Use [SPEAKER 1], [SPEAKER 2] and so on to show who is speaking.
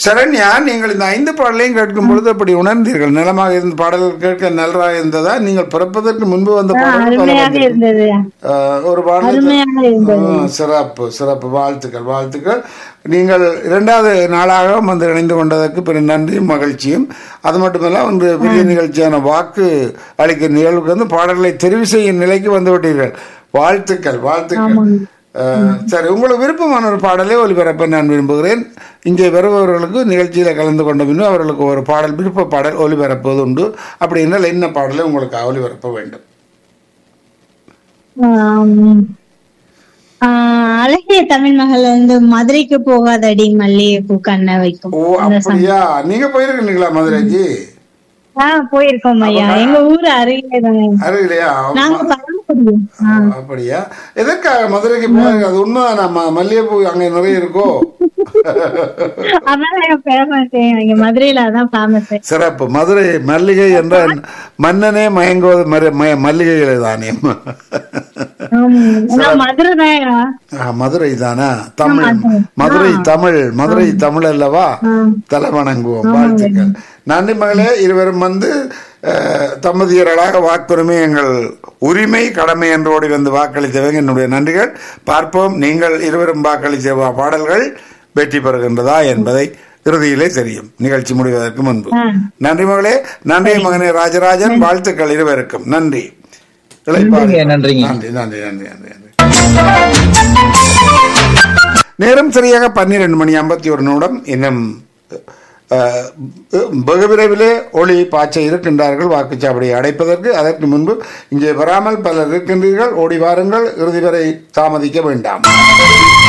[SPEAKER 1] சரண்யா நீங்கள் இந்த ஐந்து பாடலையும் கேட்கும் பொழுது அப்படி உணர்ந்தீர்கள் நிலமாக இருந்த பாடல்கள் கேட்க நல்லதாக இருந்ததா நீங்கள் பிறப்பதற்கு முன்பு வந்த பாடல்கள் பல
[SPEAKER 2] அருமையாக
[SPEAKER 1] வந்திருக்கும்.
[SPEAKER 2] இருந்தது
[SPEAKER 1] ஆஹ், ஒரு பாடல்
[SPEAKER 2] அருமையாக இருந்தது
[SPEAKER 1] ஆ, சிறப்பு சிறப்பு வாழ்த்துக்கள் வாழ்த்துக்கள் நீங்கள் இரண்டாவது நாளாக வந்து இணைந்து கொண்டதற்கு பிற நன்றியும் மகிழ்ச்சியும் அது மட்டுமல்ல இன்று பெரிய நிகழ்ச்சியான வாக்கு அளிக்கும் நிகழ்வுக்கு வந்து பாடல்களை தெரிவு செய்யும் நிலைக்கு வந்து விட்டீர்கள் வாழ்த்துக்கள் வாழ்த்துக்கள் ஆ, சரி உங்களுக்கு விருப்பமான ஒரு பாடலை ஒலிபரப்ப நான் விரும்புகிறேன் இங்கே வருபவர்களுக்கு நிகழ்ச்சியில் கலந்து கொண்ட பின்பு அவர்களுக்கு ஒரு பாடல் விருப்ப பாடல் ஒலிபரப்புவது உண்டு அப்படி என்றால் என்ன பாடலை உங்களுக்கு ஒலிபரப்ப வேண்டும்
[SPEAKER 2] ஆம். ஆஹ் அழகிய தமிழ் மகள் வந்து மதுரைக்கு போகாதடி மல்லிகைப்பூ கண்ண வைக்கும்
[SPEAKER 1] ஓ அப்படியா நீங்க போயிருக்கீங்களா மதுரைக்கு
[SPEAKER 2] ஆஹ் போயிருக்கோம் ஐயா எங்க ஊரு அருகே தானே
[SPEAKER 1] அருகிலையா
[SPEAKER 2] நாங்க பரமக்குடி
[SPEAKER 1] அப்படியா எதற்காக மதுரைக்கு போனாங்க அது உண்மைதான் நம்ம மல்லிகைப்பூ அங்க நிறைய இருக்கோ
[SPEAKER 2] அதான் எங்க ஃபேமஸ் இங்க மதுரையில அதான் ஃபேமஸ்
[SPEAKER 1] சிறப்பு மதுரை மல்லிகை என்ற மன்னனே மயங்குவது மர- ம- மல்லிகைகளே தானே
[SPEAKER 2] மதுரை தான்
[SPEAKER 1] ஆ, மதுரை தானா தமிழ் மதுரை தமிழ் மதுரை தமிழ் அல்லவா தலை வணங்குவோம் வாழ்த்துக்கள் நன்றி மகளே இருவரும் வந்து அஹ், தம்பதியர்களாக வாக்குரிமை எங்கள் உரிமை கடமை என்று ஓடி வந்து வாக்களித்தவங்க என்னுடைய நன்றிகள் பார்ப்போம் நீங்கள் இருவரும் வாக்களித்த வா- பாடல்கள் வெற்றி பெறுகின்றதா என்பதை இறுதியிலே தெரியும் நிகழ்ச்சி முடிவதற்கு முன்பு நன்றி மகளே நன்றி மகனே ராஜராஜன் வாழ்த்துக்கள் இருவருக்கும் நன்றி இளைப்பாறை.
[SPEAKER 3] நன்றிங்க, நன்றிங்க.
[SPEAKER 1] நன்றி நன்றி நன்றி நன்றி நன்றி நேரம் சரியாக பன்னிரண்டு மணி ஐம்பத்தி ஒரு நிமிடம் இன்னும் அஹ், வெகு விரைவிலே ஒளி பாய்ச்ச இருக்கின்றார்கள் வாக்குச்சாவடியை அடைப்பதற்கு அதற்கு முன்பு இங்கே வராமல் பலர் இருக்கின்றீர்கள் ஓடி வாருங்கள் இறுதி வரை தாமதிக்க வேண்டாம்